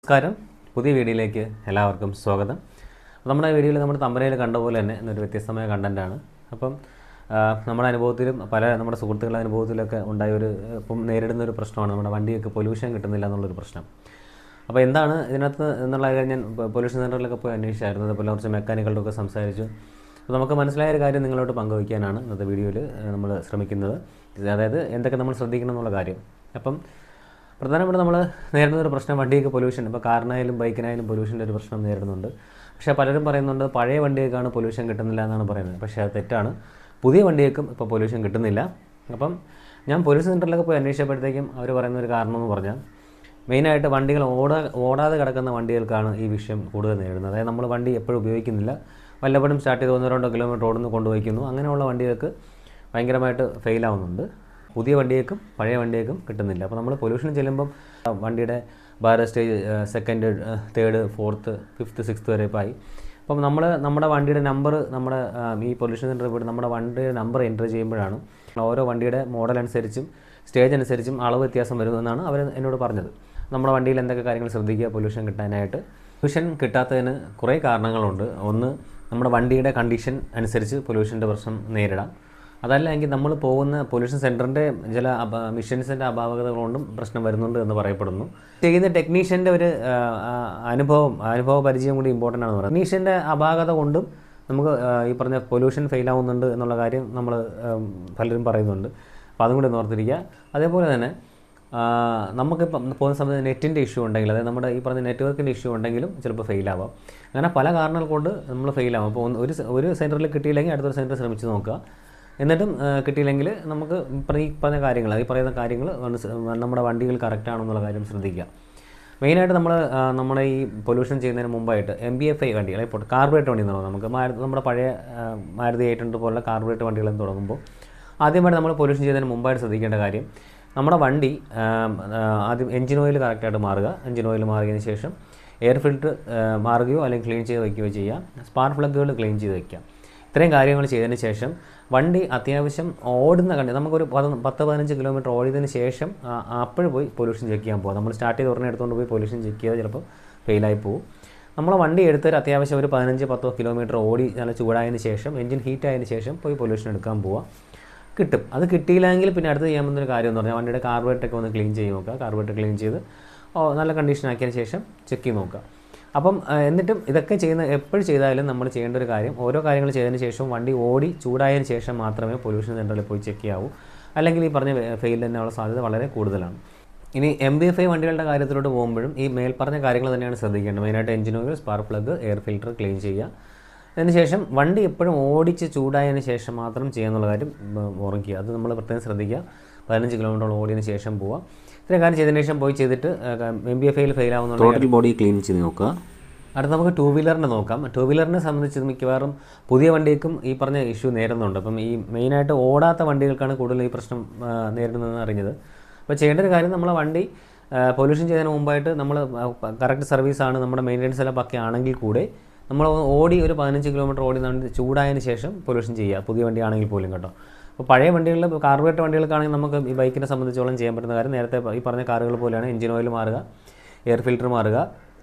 നമസ്കാരം പുതിയ വീഡിയോയിലേക്ക് എല്ലാവർക്കും സ്വാഗതം നമ്മുടെ വീഡിയോയിൽ നമ്മുടെ തമ്പനയിൽ കണ്ട പോലെ തന്നെ ഇന്നൊരു വ്യത്യസ്തമായ കണ്ടൻറ്റാണ് അപ്പം ആ, നമ്മുടെ അനുഭവത്തിലും പല നമ്മുടെ സുഹൃത്തുക്കളുടെ അനുഭവത്തിലൊക്കെ ഉണ്ടായ ഒരു ഇപ്പം നേരിടുന്ന ഒരു പ്രശ്നമാണ് നമ്മുടെ വണ്ടിയൊക്കെ പൊല്യൂഷൻ കിട്ടുന്നില്ല എന്നുള്ളൊരു പ്രശ്നം അപ്പോൾ എന്താണ് ഇതിനകത്ത് എന്നുള്ള കാര്യം ഞാൻ പൊല്യൂഷൻ സെൻറ്ററിലൊക്കെ പോയി അന്വേഷിച്ചായിരുന്നു അതുപോലെ കുറച്ച് മെക്കാനിക്കുകളുടെ ഒക്കെ സംസാരിച്ചു അപ്പോൾ നമുക്ക് മനസ്സിലായ ഒരു കാര്യം നിങ്ങളോട് പങ്കുവയ്ക്കാനാണ് ഇന്നത്തെ വീഡിയോയിൽ നമ്മൾ ശ്രമിക്കുന്നത് അതായത് എന്തൊക്കെ നമ്മൾ ശ്രദ്ധിക്കണം എന്നുള്ള കാര്യം അപ്പം പ്രധാനപ്പെട്ട നമ്മൾ നേരിടുന്ന ഒരു പ്രശ്നം വണ്ടിയൊക്കെ പൊല്യൂഷൻ ഇപ്പോൾ കാറിനായാലും ബൈക്കിനായാലും പൊല്യൂഷൻ്റെ ഒരു പ്രശ്നം നേരിടുന്നുണ്ട് പക്ഷേ പലരും പറയുന്നുണ്ട് പഴയ വണ്ടിയൊക്കെയാണ് പൊല്യൂഷൻ കിട്ടുന്നില്ല എന്നാണ് പറയുന്നത് പക്ഷേ അത് തെറ്റാണ് പുതിയ വണ്ടിയേക്കും ഇപ്പോൾ പൊല്യൂഷൻ കിട്ടുന്നില്ല അപ്പം ഞാൻ പൊല്യൂഷൻ സെൻറ്ററിലൊക്കെ പോയി അന്വേഷിച്ചപ്പോഴത്തേക്കും അവർ പറയുന്ന ഒരു കാരണം എന്ന് പറഞ്ഞാൽ മെയിനായിട്ട് വണ്ടികൾ ഓടാ ഓടാതെ കിടക്കുന്ന വണ്ടികൾക്കാണ് ഈ വിഷയം കൂടുതൽ നേരിടുന്നത് അതായത് നമ്മൾ വണ്ടി എപ്പോഴും ഉപയോഗിക്കുന്നില്ല വല്ലപ്പോഴും സ്റ്റാർട്ട് ചെയ്ത് ഒന്നോ രണ്ടോ കിലോമീറ്റർ ഓടുന്നു കൊണ്ടുപോയിക്കുന്നു അങ്ങനെയുള്ള വണ്ടികൾക്ക് ഭയങ്കരമായിട്ട് ഫെയിലാവുന്നുണ്ട് പുതിയ വണ്ടിയേക്കും പഴയ വണ്ടിയേക്കും കിട്ടുന്നില്ല അപ്പോൾ നമ്മൾ പൊല്യൂഷൻ ചെല്ലുമ്പം ആ, വണ്ടിയുടെ Bharat stage second third fourth fifth sixth വരെ ഇപ്പോൾ ആയി അപ്പം നമ്മൾ നമ്മുടെ വണ്ടിയുടെ നമ്പർ നമ്മുടെ ആ, ഈ പൊല്യൂഷൻ സെൻറ്ററിൽ പോയിട്ട് നമ്മുടെ വണ്ടിയുടെ നമ്പർ എൻ്റർ ചെയ്യുമ്പോഴാണ് ഓരോ വണ്ടിയുടെ മോഡൽ അനുസരിച്ചും സ്റ്റേജ് അനുസരിച്ചും അളവ് വ്യത്യാസം വരുന്നതെന്നാണ് അവർ എന്നോട് പറഞ്ഞത് നമ്മുടെ വണ്ടിയിൽ എന്തൊക്കെ കാര്യങ്ങൾ ശ്രദ്ധിക്കുക പൊല്യൂഷൻ കിട്ടാനായിട്ട് പൊല്യൂഷൻ കിട്ടാത്തതിന് കുറേ കാരണങ്ങളുണ്ട് ഒന്ന് നമ്മുടെ വണ്ടിയുടെ കണ്ടീഷൻ അനുസരിച്ച് പൊല്യൂഷൻ്റെ പ്രശ്നം നേരിടാം അതല്ല എങ്കിൽ നമ്മൾ പോകുന്ന പൊല്യൂഷൻ സെൻറ്ററിൻ്റെ ചില അപ മിഷൻസിൻ്റെ അപാകതകൾ കൊണ്ടും പ്രശ്നം വരുന്നുണ്ട് എന്ന് പറയപ്പെടുന്നു ചെയ്യുന്ന ടെക്നീഷ്യൻ്റെ ഒരു ആ, ആ, അനുഭവം അനുഭവ പരിചയം കൂടി ഇമ്പോർട്ടൻ്റ് ആണെന്ന് പറയുന്നത് ടെക്നീഷ്യൻ്റെ അപാകത കൊണ്ടും നമുക്ക് ആ, ഈ പറഞ്ഞ പൊല്യൂഷൻ ഫെയിൽ ആവുന്നുണ്ട് എന്നുള്ള കാര്യം നമ്മൾ പലരും പറയുന്നുണ്ട് അപ്പോൾ അതും കൂടി ഒന്ന് ഓർത്തിരിക്കുക അതേപോലെ തന്നെ ആ, നമുക്കിപ്പം പോകുന്ന സമയത്ത് നെറ്റിൻ്റെ ഇഷ്യൂ ഉണ്ടെങ്കിൽ അതായത് നമ്മുടെ ഈ പറഞ്ഞ നെറ്റ്വർക്കിൻ്റെ ഇഷ്യൂ ഉണ്ടെങ്കിലും ചിലപ്പോൾ ഫെയിൽ ആവാം അങ്ങനെ പല കാരണങ്ങൾ കൊണ്ട് നമ്മൾ ഫെയിൽ ആവും അപ്പോൾ ഒന്ന് ഒരു സെ- ഒരു സെൻറ്ററിൽ കിട്ടിയില്ലെങ്കിൽ അടുത്തൊരു സെൻറ്റർ ശ്രമിച്ച് നോക്കുക എന്നിട്ടും ആ, കിട്ടിയില്ലെങ്കിൽ നമുക്ക് ഇപ്പറ- ഈ പറഞ്ഞ കാര്യങ്ങൾ ഈ പറയുന്ന കാര്യങ്ങൾ ഒന്ന് സ- നമ്മുടെ വണ്ടികൾ കറക്റ്റ് ആണോ എന്നുള്ള കാര്യം ശ്രദ്ധിക്കുക മെയിനായിട്ട് നമ്മൾ നമ്മുടെ ഈ പൊല്യൂഷൻ ചെയ്യുന്നതിന് മുമ്പായിട്ട് എം ബി എഫ് ഐ വണ്ടികൾ ഇപ്പോൾ കാർബറേറ്റ് വണ്ടി എന്ന് പറയുന്നത് നമുക്ക് മാരുതി നമ്മുടെ പഴയ ആ, മാരുതി എയ്റ്റ് ഹൺഡ്രഡ് പോലുള്ള കാർബറേറ്റ് വണ്ടികൾ എന്ന് തുടങ്ങുമ്പോൾ ആദ്യമായിട്ട് നമ്മൾ പൊല്യൂഷൻ ചെയ്യുന്നതിന് മുമ്പായിട്ട് ശ്രദ്ധിക്കേണ്ട കാര്യം നമ്മുടെ വണ്ടി ആം, ആ, ആദ്യം എഞ്ചിൻ ഓയിൽ കറക്റ്റായിട്ട് മാറുക എഞ്ചിൻ ഓയിൽ മാറിയതിന് ശേഷം എയർ ഫിൽറ്റർ മാറുകയോ അല്ലെങ്കിൽ ക്ലീൻ ചെയ്ത് വയ്ക്കുകയോ ചെയ്യുക സ്പാർക്ക് പ്ലഗുകൾ ക്ലീൻ ചെയ്ത് വയ്ക്കുക ഇത്രയും കാര്യങ്ങൾ ചെയ്തതിന് ശേഷം വണ്ടി അത്യാവശ്യം ഓടുന്ന കണ്ടി നമുക്കൊരു പത- പത്ത് പതിനഞ്ച് കിലോമീറ്റർ ഓടിയതിന് ശേഷം അപ്പോൾ പോയി പൊല്യൂഷൻ ചെക്ക് ചെയ്യാൻ പോകുക നമ്മൾ സ്റ്റാർട്ട് ചെയ്ത് ഉടനെ എടുത്തുകൊണ്ട് പോയി പൊല്യൂഷൻ ചെക്ക് ചെയ്താൽ ചിലപ്പോൾ ഫെയിലായി പോകും നമ്മൾ വണ്ടി എടുത്തൊരു അത്യാവശ്യം ഒരു പതിനഞ്ച് പത്തോ കിലോമീറ്റർ ഓടി നല്ല ചൂടായതിന് ശേഷം എഞ്ചിൻ ഹീറ്റ് ആയതിന് ശേഷം പോയി പൊല്യൂഷൻ എടുക്കാൻ പോവുക കിട്ടും അത് കിട്ടിയില്ലെങ്കിൽ പിന്നെ അടുത്ത് ചെയ്യാൻ പറ്റുന്ന ഒരു കാര്യം എന്ന് പറഞ്ഞാൽ വണ്ടിയുടെ കാർബറേറ്ററൊക്കെ ഒന്ന് ക്ലീൻ ചെയ്ത് നോക്കുക കാർബറേറ്റർ ക്ലീൻ ചെയ്ത് ഓ, നല്ല കണ്ടീഷൻ ആക്കിയതിന് ശേഷം ചെക്ക് ചെയ്ത് നോക്കുക അപ്പം ആ, എന്നിട്ടും ഇതൊക്കെ ചെയ്യുന്ന എപ്പോഴും ചെയ്താലും നമ്മൾ ചെയ്യേണ്ട ഒരു കാര്യം ഓരോ കാര്യങ്ങൾ ചെയ്തതിന് ശേഷം വണ്ടി ഓടി ചൂടായതിന് ശേഷം മാത്രമേ പൊല്യൂഷൻ സെൻറ്ററിൽ പോയി ചെക്ക് ചെയ്യാവൂ അല്ലെങ്കിൽ ഈ പറഞ്ഞ ഫെയിൽ തന്നെയുള്ള സാധ്യത വളരെ കൂടുതലാണ് ഇനി എം ബി എഫ് ഐ വണ്ടികളുടെ കാര്യത്തിലോട്ട് പോകുമ്പോഴും ഈ മേൽപ്പറഞ്ഞ കാര്യങ്ങൾ തന്നെയാണ് ശ്രദ്ധിക്കേണ്ടത് മെയിനായിട്ട് engine oil spark plug air filter clean ചെയ്യുക അതിനുശേഷം വണ്ടി എപ്പോഴും ഓടിച്ച് ചൂടായതിന് ശേഷം മാത്രം ചെയ്യാന്നുള്ള കാര്യം ഉം, ഓർമ്മിക്കുക അത് നമ്മൾ പ്രത്യേകം ശ്രദ്ധിക്കുക പതിനഞ്ച് കിലോമീറ്റർ ഓടിയതിന് ശേഷം പോവുക ഇത്രയും കാര്യം ചെയ്തതിന് ശേഷം പോയി ചെയ്തിട്ട് എം ബി എഫ് ഐയിൽ ഫെയിൽ ആവുന്നുള്ള ടോട്ടൽ ബോഡി ക്ലീൻ ചെയ്ത് നോക്കുക അടുത്ത നമുക്ക് ടൂ വീലറിനെ നോക്കാം ടൂ വീലറിനെ സംബന്ധിച്ച് മിക്കവാറും പുതിയ വണ്ടിക്കും ഈ പറഞ്ഞ ഇഷ്യൂ നേരിടുന്നുണ്ട് അപ്പം ഈ മെയിനായിട്ട് ഓടാത്ത വണ്ടികൾക്കാണ് കൂടുതൽ ഈ പ്രശ്നം ആ, നേരിടുന്നതെന്ന് അറിഞ്ഞത് അപ്പോൾ ചെയ്യേണ്ട ഒരു കാര്യം നമ്മളെ വണ്ടി പൊല്യൂഷൻ ചെയ്യുന്നതിന് മുമ്പായിട്ട് നമ്മൾ കറക്റ്റ് സർവീസാണ് നമ്മുടെ മെയിൻ്റെനൻസ് എല്ലാം പക്കെ ആണെങ്കിൽ കൂടെ നമ്മൾ ഓടി ഒരു പതിനഞ്ച് കിലോമീറ്റർ ഓടി നടന്ന് ചൂടായതിന് ശേഷം പൊല്യൂഷൻ ചെയ്യുക പുതിയ വണ്ടി ആണെങ്കിൽ പോലും കേട്ടോ അപ്പോൾ പഴയ വണ്ടികളിൽ കാർബറേറ്റ് വണ്ടികൾക്കാണെങ്കിൽ നമുക്ക് ഈ ബൈക്കിനെ സംബന്ധിച്ചോളം ചെയ്യാൻ പറ്റുന്ന കാര്യം നേരത്തെ ഈ പറഞ്ഞ കാറുകൾ പോലെയാണ് എഞ്ചിൻ ഓയിൽ മാറുക എയർ ഫിൽറ്റർ മാറുക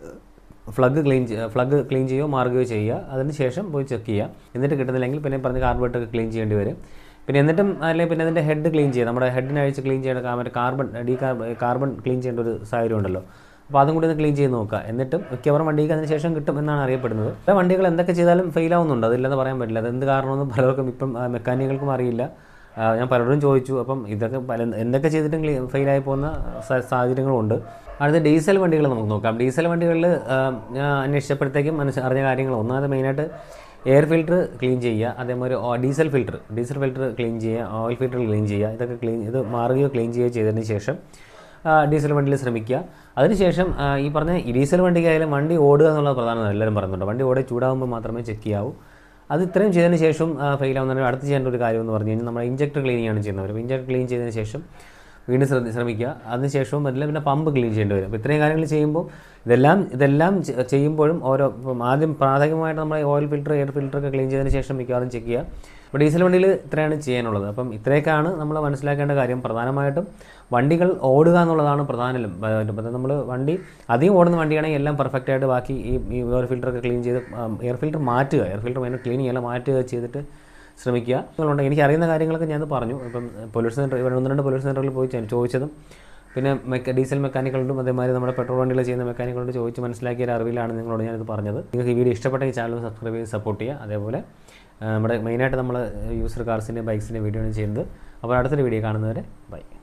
ഫ്ലഗ് ക്ലീൻ ഫ്ലഗ് ക്ലീൻ ചെയ്യുകയോ മാറുകയോ ചെയ്യുക അതിന് ശേഷം പോയി ചെക്ക് ചെയ്യുക എന്നിട്ട് കിട്ടുന്നില്ലെങ്കിൽ പിന്നെ പറഞ്ഞ കാർബറേറ്റർ ക്ലീൻ ചെയ്യേണ്ടി വരും പിന്നെ എന്നിട്ടും അല്ലെങ്കിൽ പിന്നെ അതിൻ്റെ ഹെഡ് ക്ലീൻ ചെയ്യുക നമ്മുടെ ഹെഡിനെ അഴിച്ച് ക്ലീൻ ചെയ്യേണ്ട കാ- മറ്റേ കാർബൺ ഡീ കാർബൺ ക്ലീൻ ചെയ്യേണ്ട ഒരു സാഹചര്യം ഉണ്ടല്ലോ അപ്പോൾ അതും കൂടി ഒന്ന് ക്ലീൻ ചെയ്ത് നോക്കുക എന്നിട്ടും മിക്കവാറും വണ്ടിക്ക് അതിന് ശേഷം കിട്ടും എന്നാണ് അറിയപ്പെടുന്നത് ചില വണ്ടികൾ എന്തൊക്കെ ചെയ്താലും ഫെയിൽ ആവുന്നുണ്ട് അതില്ലെന്ന് പറയാൻ പറ്റില്ല അത് എന്ത് കാരണമെന്ന് പലർക്കും ഇപ്പം മെക്കാനിക്കുകൾക്കും അറിയില്ല ആ, ഞാൻ പലരോടും ചോദിച്ചു അപ്പം ഇതൊക്കെ പല എന്തൊക്കെ ചെയ്തിട്ടും ക്ലീ ഫെയിലായി പോകുന്ന സ- സാഹചര്യങ്ങളുണ്ട് അടുത്ത ഡീസൽ വണ്ടികൾ നമുക്ക് നോക്കാം ഡീസൽ വണ്ടികളിൽ ഞാൻ അന്വേഷിച്ചപ്പോഴത്തേക്കും മനസ്സ് അറിഞ്ഞ കാര്യങ്ങൾ ഒന്നാമത് മെയിനായിട്ട് എയർ ഫിൽറ്റർ ക്ലീൻ ചെയ്യുക അതേമാതിരി ഓ- diesel filter diesel filter clean ചെയ്യുക ഓയിൽ ഫിൽറ്റർ ക്ലീൻ ചെയ്യുക ഇതൊക്കെ ക്ലീൻ ഇത് മാറുകയോ ക്ലീൻ ചെയ്യുകയോ ചെയ്തതിന് ശേഷം ആ, ഡീസൽ വണ്ടിയിൽ ശ്രമിക്കുക അതിനുശേഷം ആ, ഈ പറഞ്ഞ ഈ ഡീസൽ വണ്ടിക്കായാലും വണ്ടി ഓടുക എന്നുള്ളത് പ്രധാനമാണ് എല്ലാവരും പറയുന്നുണ്ട് വണ്ടി ഓടി ചൂടാകുമ്പോൾ മാത്രമേ ചെക്ക് ചെയ്യാവൂ അത് ഇത്രയും ചെയ്തതിന് ശേഷം ഫെയിൽ ആവുന്നതിന് അടുത്ത് ചെയ്യേണ്ട ഒരു കാര്യം എന്ന് പറഞ്ഞു കഴിഞ്ഞാൽ നമ്മൾ ഇഞ്ചക്ടർ ക്ലീനിങ് ആണ് ചെയ്യുന്നവർ ഇഞ്ചക്ടർ ക്ലീൻ ചെയ്തതിന് ശേഷം വീണ്ടും ശ്രദ്ധ ശ്രമിക്കുക അതിനുശേഷവും പറ്റില്ല പിന്നെ പമ്പ് ക്ലീൻ ചെയ്യേണ്ടി വരും അപ്പോൾ ഇത്രയും കാര്യങ്ങൾ ചെയ്യുമ്പോൾ ഇതെല്ലാം ഇതെല്ലാം ചെ- ചെയ്യുമ്പോഴും ഓരോ ഇപ്പം ആദ്യം പ്രാഥമികമായിട്ട് നമ്മൾ ഓയിൽ ഫിൽറ്റർ എയർ ഫിൽറ്റർ ഒക്കെ ക്ലീൻ ചെയ്തതിന് ശേഷം മിക്കവാറും ചെക്ക് ചെയ്യുക അപ്പോൾ ഡീസൽ വണ്ടിയിൽ ഇത്രയാണ് ചെയ്യാനുള്ളത് അപ്പം ഇത്രയൊക്കെയാണ് നമ്മൾ മനസ്സിലാക്കേണ്ട കാര്യം പ്രധാനമായിട്ടും വണ്ടികൾ ഓടുക എന്നുള്ളതാണ് പ്രധാനം അപ്പം നമ്മൾ വണ്ടി അധികം ഓടുന്ന വണ്ടിയാണെങ്കിൽ എല്ലാം പെർഫെക്റ്റ് ആയിട്ട് ബാക്കി ഈ ഈ എയർ ഫിൽറ്ററൊക്കെ ക്ലീൻ ചെയ്ത് എയർ ഫിൽറ്റർ മാറ്റുക എയർ ഫിൽറ്റർ അതിനെ ക്ലീൻ ചെയ്യാൻ മാറ്റുക ചെയ്തിട്ട് ശ്രമിക്കുക അതുകൊണ്ട് എനിക്ക് അറിയുന്ന കാര്യങ്ങളൊക്കെ ഞാൻ പറഞ്ഞു ഇപ്പം പൊല്യൂഷൻ സെൻറ്റർ ഇവിടെ ഒന്ന് രണ്ട് പൊല്യൂഷൻ സെൻറ്ററിൽ പോയി ചെ- ചോദിച്ചതും പിന്നെ മെക്ക ഡീസൽ മെക്കാനിക്കളുണ്ടും അതേമാതിരി നമ്മുടെ പെട്രോൾ വണ്ടികൾ ചെയ്യുന്ന മെക്കാനിക്കളോട് ചോദിച്ച് മനസ്സിലാക്കിയ ഒരു അറിവിലാണ് നിങ്ങളോട് ഞാനിത് പറഞ്ഞത് നിങ്ങൾക്ക് ഈ വീഡിയോ ഇഷ്ടപ്പെട്ട ഈ ചാനൽ സബ്സ്ക്രൈബ് ചെയ്ത് സപ്പോർട്ട് ചെയ്യുക അതേപോലെ ആ, നമ്മുടെ മെയിനായിട്ട് നമ്മൾ യൂസർ കാർസിൻ്റെ ബൈക്സിൻ്റെ വീഡിയോ ആണ് ചെയ്യുന്നത് അപ്പോൾ അടുത്തൊരു വീഡിയോ കാണുന്നവരെ ബൈ